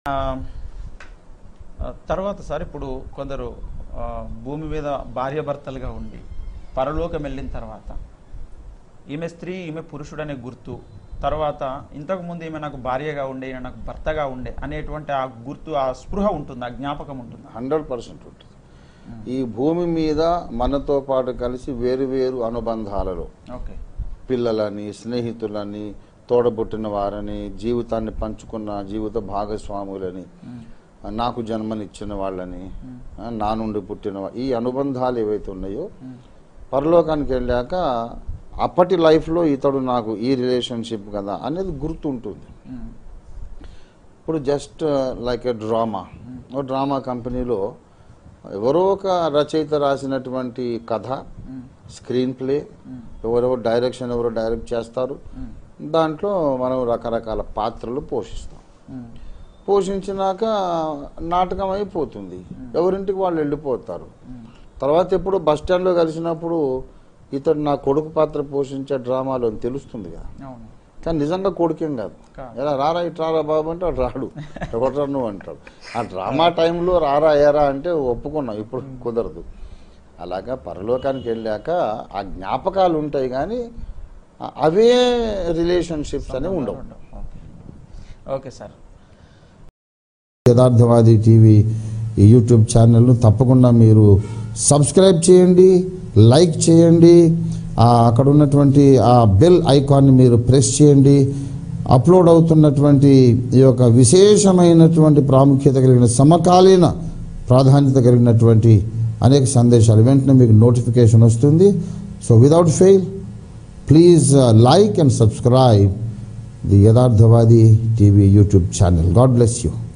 ఆ, ఆ, తర్వాత సార్ ఇప్పుడు కొందరు ఆ, భూమి మీద భార్యాభర్తలుగా ఉండి పరలోకం వెళ్ళిన తర్వాత ఈమె స్త్రీ ఈమె పురుషుడు అనే గుర్తు తర్వాత ఇంతకు ముందు ఈమె నాకు భార్యగా ఉండే ఈయన నాకు భర్తగా ఉండే అనేటువంటి ఆ గుర్తు ఆ స్పృహ ఉంటుంది ఆ జ్ఞాపకం ఉంటుంది హండ్రెడ్ పర్సెంట్ ఉంటుంది ఈ భూమి మీద మనతో పాటు కలిసి వేరు వేరు అనుబంధాలలో ఓకే పిల్లలని స్నేహితులని తోడబుట్టిన వారని జీవితాన్ని పంచుకున్న జీవిత భాగస్వాములని నాకు జన్మనిచ్చిన వాళ్ళని ఆ, నా నుండి పుట్టిన వా- ఈ అనుబంధాలు ఏవైతే ఉన్నాయో పరలోకానికి వెళ్ళాక అప్పటి లైఫ్లో ఇతడు నాకు ఈ రిలేషన్షిప్ కదా అనేది గుర్తుంటుంది ఇప్పుడు జస్ట్ లైక్ ఎ డ్రామా ఓ డ్రామా కంపెనీలో ఎవరో ఒక రచయిత రాసినటువంటి కథ స్క్రీన్ ప్లే ఎవరెవరు డైరెక్షన్ ఎవరో డైరెక్ట్ చేస్తారు దాంట్లో మనం రకరకాల పాత్రలు పోషిస్తాం పోషించినాక నాటకం అయిపోతుంది ఎవరింటికి వాళ్ళు వెళ్ళిపోతారు తర్వాత ఎప్పుడు బస్ స్టాండ్లో కలిసినప్పుడు ఇతడు నా కొడుకు పాత్ర పోషించే డ్రామాలో అని తెలుస్తుంది కదా అవును కానీ నిజంగా కొడుకేం కాదు కాదు. ఎలా రారా ఇటు రారా బాబు అంటే వాడు రాడు ఎవడరా నువ్వు అంటాడు ఆ డ్రామా టైంలో రారా ఏరా అంటే ఒప్పుకున్నాం ఇప్పుడు కుదరదు అలాగా పరలోకానికి వెళ్ళాక ఆ జ్ఞాపకాలు ఉంటాయి కానీ ఆ- అవే రిలేషన్షిప్స్ అనేవి ఉండవు okay okay sir Yatharthavadi TV ఈ యూట్యూబ్ ఛానల్ను తప్పకుండా మీరు సబ్స్క్రైబ్ చేయండి లైక్ చేయండి ఆ అక్కడ ఉన్నటువంటి ఆ బెల్ ఐకాన్ని మీరు ప్రెస్ చేయండి అప్లోడ్ అవుతున్నటువంటి ఈ యొక్క విశేషమైనటువంటి ప్రాముఖ్యత కలిగిన సమకాలీన ప్రాధాన్యత కలిగినటువంటి అనేక సందేశాలు వెంటనే మీకు నోటిఫికేషన్ వస్తుంది so without fail please like and subscribe the Yatharthavadi TV YouTube channel God bless you